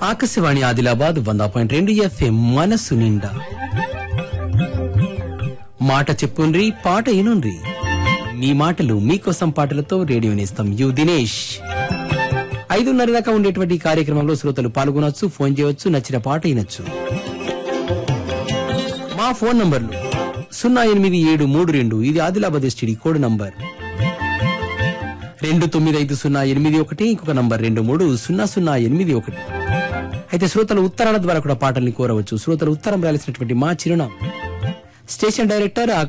ఆకాశవాణి ఆదిలాబాద్ వంద పాయింట్ రెండు ఎఫ్ఎం మనస్సు నిండా మాట చెప్పుండ్రి పాట ఇనుండ్రి మీ మాటలు మీకోసం పాటలతో రేడియోనిస్తాం యు దినేష్ ఐదున్నర దాకా ఉండేటువంటి ఈ కార్యక్రమంలో శ్రోతలు పాల్గొనొచ్చు ఫోన్ చేయవచ్చు నచ్చిన పాట వినొచ్చు మా ఫోన్ నంబర్లు సున్నా ఎనిమిది ఏడు మూడు రెండు ఇది ఆదిలాబాద్ ఎస్టీడీ కోడ్ నంబర్ రెండు తొమ్మిది ఐదు సున్నా ఎనిమిది ఒకటి ఇంకొక నంబర్ రెండు మూడు సున్నా సున్నా ఎనిమిది ఒకటి అయితే శ్రోతలు ఉత్తరాల ద్వారా కూడా పాటల్ని కోరవచ్చు శ్రోతలు ఉత్తరం రాయాల్సినటువంటి మా చిరునామా స్టేషన్ డైరెక్టర్